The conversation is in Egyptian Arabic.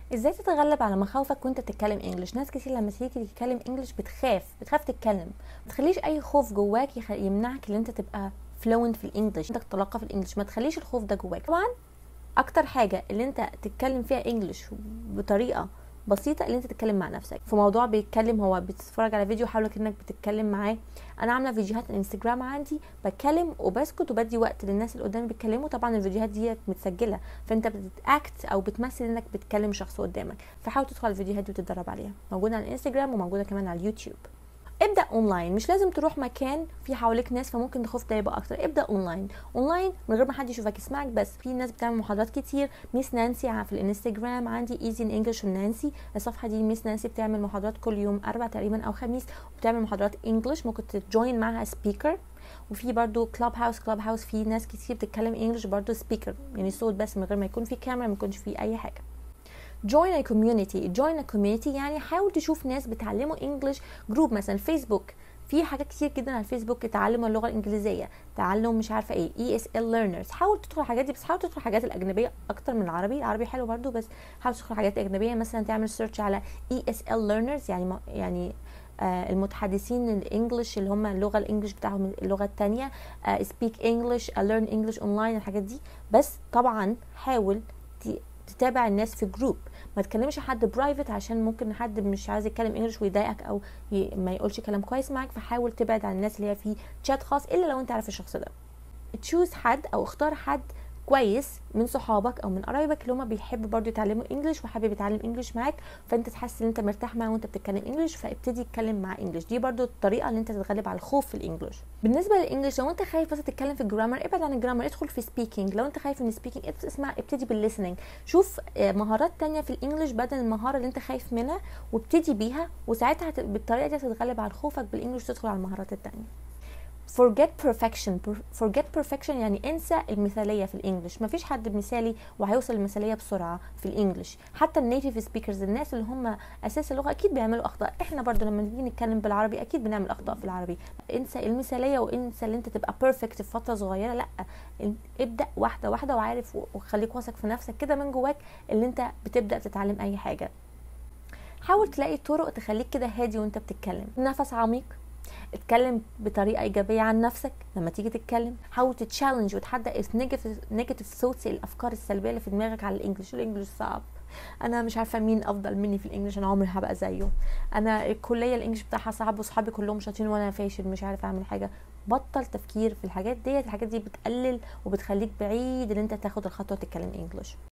ازاي تتغلب على مخاوفك وانت بتتكلم انجلش ناس كتير لما تيجي تتكلم انجلش بتخاف بتخاف تتكلم ما تخليش اي خوف جواك يخ... يمنعك ان انت تبقى فلوينت في الانجليش عندك طلاقه في الانجليش ما تخليش الخوف ده جواك طبعا اكتر حاجه اللي انت تتكلم فيها انجلش بطريقه بسيطه اللي انت تتكلم مع نفسك في موضوع بيتكلم هو بتتفرج على فيديو حاول انك بتتكلم معاه انا عامله فيديوهات الانستجرام عندي بتكلم وبسكت وبدي وقت للناس اللي قدامي بيتكلموا طبعا الفيديوهات دي متسجله فانت بتاكت او بتمثل انك بتكلم شخص قدامك فحاول تدخل على الفيديوهات دي وتتدرب عليها موجوده على الانستجرام وموجوده كمان على اليوتيوب ابدا اونلاين مش لازم تروح مكان في حواليك ناس فممكن الخوف ده يبقى اكتر ابدا اونلاين اونلاين من غير ما حد يشوفك يسمعك بس في ناس بتعمل محاضرات كتير ميس نانسي في الانستجرام عندي ايزي ان انجلش نانسي الصفحه دي ميس نانسي بتعمل محاضرات كل يوم اربع تقريبا او خميس وبتعمل محاضرات انجلش ممكن تجوين معاها سبيكر وفي برضو كلاب هاوس كلاب هاوس في ناس كتير بتتكلم انجلش برضو سبيكر يعني صوت بس من غير ما يكون في كاميرا ما يكونش في اي حاجه join a community join a community يعني حاول تشوف ناس بيتعلموا انجلش جروب مثلا فيسبوك في حاجات كتير جدا على الفيسبوك تعلم اللغه الانجليزيه تعلم مش عارفه ايه اي اس ال ليرنرز حاول تدخل الحاجات دي بس حاول تدخل الحاجات الاجنبيه اكتر من العربي العربي حلو برضو بس حاول تدخل حاجات اجنبيه مثلا تعمل سيرش على اي اس ال ليرنرز يعني يعني آه المتحدثين الانجليش اللي هم اللغه الانجليش بتاعهم اللغه الثانيه سبيك انجلش ليرن انجلش اونلاين الحاجات دي بس طبعا حاول تتابع الناس في جروب ما تكلمش حد برايفت عشان ممكن حد مش عايز يتكلم انجلش ويضايقك او ي... ما يقولش كلام كويس معاك فحاول تبعد عن الناس اللي هي في شات خاص الا لو انت عارف الشخص ده تشوز حد او اختار حد كويس من صحابك او من قرايبك اللي هما بيحبوا برضو يتعلموا انجلش وحابب يتعلم انجلش معاك فانت تحس ان انت مرتاح معاه وانت بتتكلم انجلش فابتدي اتكلم مع انجلش دي برضو الطريقه اللي انت تتغلب على الخوف في الانجلش بالنسبه للانجلش لو انت خايف بس تتكلم في الجرامر ابعد عن الجرامر ادخل في سبيكينج لو انت خايف من سبيكينج اسمع ابتدي بالليسننج شوف مهارات تانية في الانجلش بدل المهاره اللي انت خايف منها وابتدي بيها وساعتها بالطريقه دي هتتغلب على خوفك بالانجلش تدخل على المهارات التانية forget perfection forget perfection يعني انسى المثاليه في الانجليش مفيش حد مثالي وهيوصل للمثاليه بسرعه في الانجليش حتى النيتيف سبيكرز الناس اللي هم اساس اللغه اكيد بيعملوا اخطاء احنا برضو لما نيجي نتكلم بالعربي اكيد بنعمل اخطاء في العربي انسى المثاليه وانسى ان انت تبقى بيرفكت في فتره صغيره لا ابدا واحده واحده وعارف وخليك واثق في نفسك كده من جواك اللي انت بتبدا تتعلم اي حاجه حاول تلاقي طرق تخليك كده هادي وانت بتتكلم نفس عميق اتكلم بطريقه ايجابيه عن نفسك لما تيجي تتكلم حاول تتشالنج وتحدى نيجاتيف ثوتس الافكار السلبيه اللي في دماغك على الانجليش الانجليش صعب انا مش عارفه مين افضل مني في الانجليش انا عمري هبقى زيه انا الكليه الانجليش بتاعها صعب واصحابي كلهم شاطرين وانا فاشل مش عارف اعمل حاجه بطل تفكير في الحاجات ديت الحاجات دي بتقلل وبتخليك بعيد ان انت تاخد الخطوه تتكلم انجليش